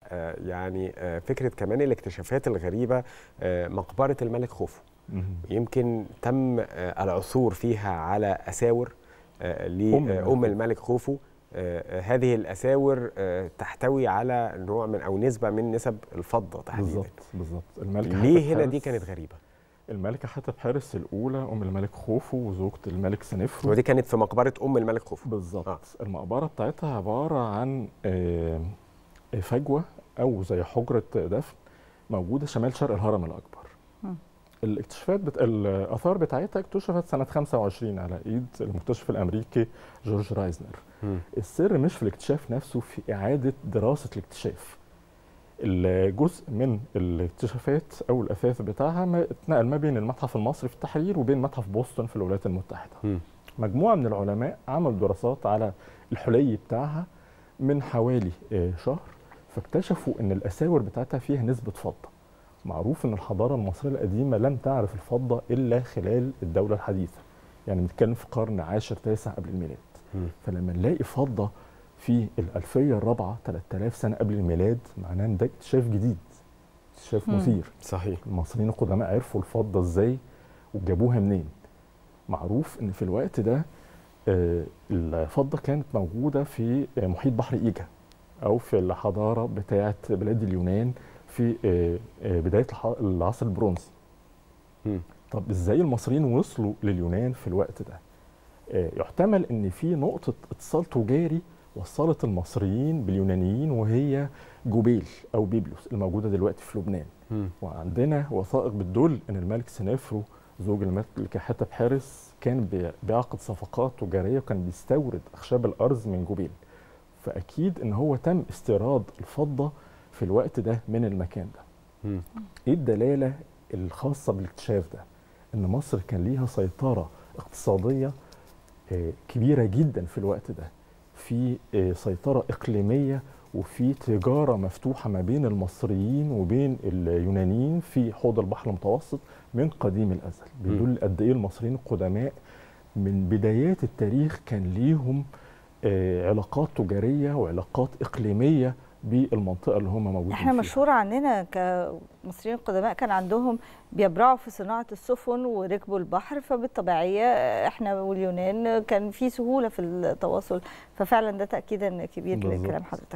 آه، يعني آه، فكره كمان الاكتشافات الغريبه آه، مقبره الملك خوفو يمكن تم آه، العثور فيها على اساور آه، أم الملك لام خوفو. الملك خوفو آه، هذه الاساور آه، تحتوي على نوع من او نسبه من نسب الفضه تحديدا بالظبط بالظبط الملكه ليه حتب هنا دي حارس- كانت غريبه الملكه حتب حارس الاولى ام الملك خوفو وزوجة الملك سنفرو ودي كانت في مقبره ام الملك خوفو بالظبط آه. آه. المقبره بتاعتها عباره عن آه، فجوه او زي حجره دفن موجوده شمال شرق الهرم الاكبر مم. الاكتشافات بت... الاثار بتاعتها اكتشفت سنه 25 على ايد المكتشف الامريكي جورج رايزنر مم. السر مش في الاكتشاف نفسه في اعاده دراسه الاكتشاف الجزء من الاكتشافات او الاثاث بتاعها ما اتنقل ما بين المتحف المصري في التحرير وبين متحف بوسطن في الولايات المتحده مم. مجموعه من العلماء عملوا دراسات على الحلي بتاعها من حوالي آه، شهر فاكتشفوا ان الاساور بتاعتها فيها نسبه فضه معروف ان الحضاره المصريه القديمه لم تعرف الفضه الا خلال الدوله الحديثه يعني بنتكلم في قرن عاشر تاسع قبل الميلاد مم. فلما نلاقي فضه في الألفية الرابعة 3000 سنة قبل الميلاد معناه إن ده اكتشاف جديد اكتشاف مم. مثير صحيح المصريين القدماء عرفوا الفضة ازاي وجابوها منين معروف ان في الوقت ده آه، الفضة كانت موجودة في آه، محيط بحر إيجا أو في الحضارة بتاعة بلاد اليونان في آه، آه، بداية الح- العصر البرونزي مم. طب ازاي المصريين وصلوا لليونان في الوقت ده آه، يحتمل ان في نقطة اتصال تجاري وصلت المصريين باليونانيين وهي جوبيل او بيبلوس الموجودة دلوقتي في لبنان مم. وعندنا وثائق بتدل ان الملك سنافرو زوج الملك حتب حارس كان بي- بيعقد صفقات تجاريه وكان بيستورد اخشاب الارز من جوبيل فاكيد ان هو تم استيراد الفضه في الوقت ده من المكان ده مم. ايه الدلاله الخاصه بالاكتشاف ده ان مصر كان ليها سيطره اقتصاديه آه، كبيره جدا في الوقت ده في آه، سيطره اقليميه وفي تجاره مفتوحه ما بين المصريين وبين اليونانيين في حوض البحر المتوسط من قديم الازل بيدل قد ايه المصريين القدماء من بدايات التاريخ كان ليهم آه، علاقات تجاريه وعلاقات اقليميه بالمنطقه اللي هم موجودين احنا فيها. مشهور عننا كمصريين قدماء كان عندهم بيبرعوا في صناعه السفن وركبوا البحر فبالطبيعيه احنا واليونان كان في سهوله في التواصل ففعلا ده تاكيدا كبير بالظبط. لكلام حضرتك